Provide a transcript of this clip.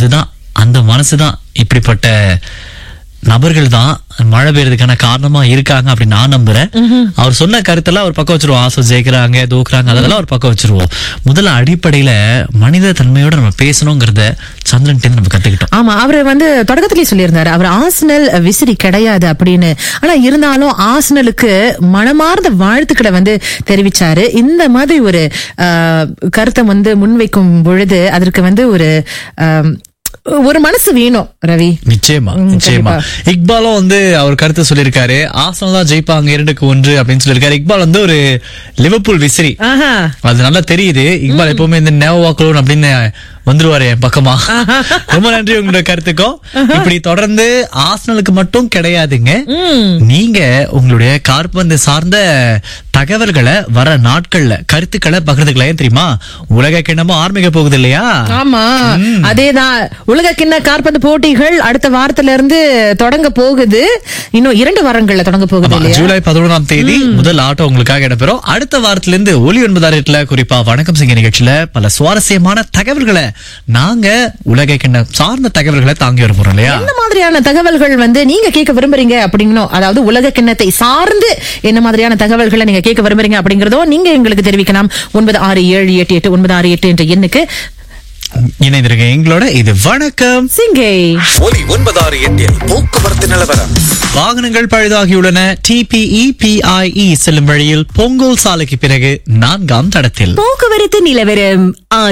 அதுதான் அந்த மனசுதான் இப்படிப்பட்ட நபர்கள் தான் மழை பெய்யறதுக்கான காரணமா இருக்காங்க அப்படின்னு நான் நம்புறேன் அவர் சொன்ன கருத்தெல்லாம் ஒரு பக்கம் வச்சிருவோம் ஆசை ஜெயிக்கிறாங்க தூக்குறாங்க அதெல்லாம் ஒரு பக்கம் வச்சிருவோம் முதல்ல அடிப்படையில மனித தன்மையோட நம்ம பேசணுங்கிறத சந்திரன் நம்ம கத்துக்கிட்டோம் ஆமா அவரு வந்து தொடக்கத்திலேயே சொல்லியிருந்தாரு அவர் ஆசனல் விசிறி கிடையாது அப்படின்னு ஆனா இருந்தாலும் ஆசனலுக்கு மனமார்ந்த வாழ்த்துக்களை வந்து தெரிவிச்சாரு இந்த மாதிரி ஒரு ஆஹ், கருத்தை வந்து முன்வைக்கும் பொழுது அதற்கு வந்து ஒரு ஆஹ், ஒரு மனசு வேணும் ரவி நிச்சயமா ம், நிச்சயமா இக்பாலும் வந்து அவர் கருத்து சொல்லியிருக்காரு ஆசனம் தான் ஜெயிப்பாங்க இரண்டுக்கு ஒன்று அப்படின்னு சொல்லியிருக்காரு இக்பால் வந்து ஒரு லிவர்பூல் விசிறி ஆஹா அது நல்லா தெரியுது இக்பால் எப்பவுமே இந்த நேவாக்களோன் அப்படின்னு வந்துருவாரு என் பக்கமா ரொம்ப நன்றி உங்களோட கருத்துக்கும் இப்படி தொடர்ந்து ஆசனலுக்கு மட்டும் கிடையாதுங்க நீங்க உங்களுடைய கார்பந்து சார்ந்த தகவல்களை வர நாட்கள்ல கருத்துக்களை பகிர்ந்துக்கலாம் ஏன் தெரியுமா உலக கிண்ணமும் ஆரம்பிக்க போகுது இல்லையா ஆமா அதேதான் உலக கிண்ண காற்பந்து போட்டிகள் அடுத்த வாரத்துல இருந்து தொடங்க போகுது இன்னும் இரண்டு வாரங்கள்ல தொடங்க போகுது ஆமா, இல்லையா ஜூலை பதினொன்றாம் தேதி முதல் ஆட்டம் உங்களுக்காக இடம்பெறும் அடுத்த வாரத்துல இருந்து ஒலி ஒன்பதாம் எட்டுல குறிப்பா வணக்கம் சிங்க நிகழ்ச்சியில பல சுவாரஸ்யமான தகவல்களை நாங்க உலக கிண்ண சார்ந்த தகவல்களை தாங்கி வர போறோம் இல்லையா என்ன மாதிரியான தகவல்கள் வந்து நீங்க கேட்க விரும்புறீங்க அப்படிங்கணும் அதாவது உலக கிண்ணத்தை சார்ந்து என்ன மாதிரியான தகவல்களை நீங்க கேட்க விரும்புறீங்க அப்படிங்கறதோ நீங்க எங்களுக்கு தெரிவிக்கலாம் ஒன்பது ஆறு ஏழு எட்டு எட்டு ஒன்பது ஆறு எட்டு என்ற எண்ணுக்கு இணைந்திருக்க எங்களோட இது வணக்கம் சிங்கை ஒலி ஒன்பதாறு எட்டில் போக்குவரத்து நிலவரம் வாகனங்கள் பழுதாகியுள்ளன டிபிஇ பிஐஇ செல்லும் வழியில் பொங்கல் சாலைக்கு பிறகு நான்காம் தடத்தில் போக்குவரத்து நிலவரம்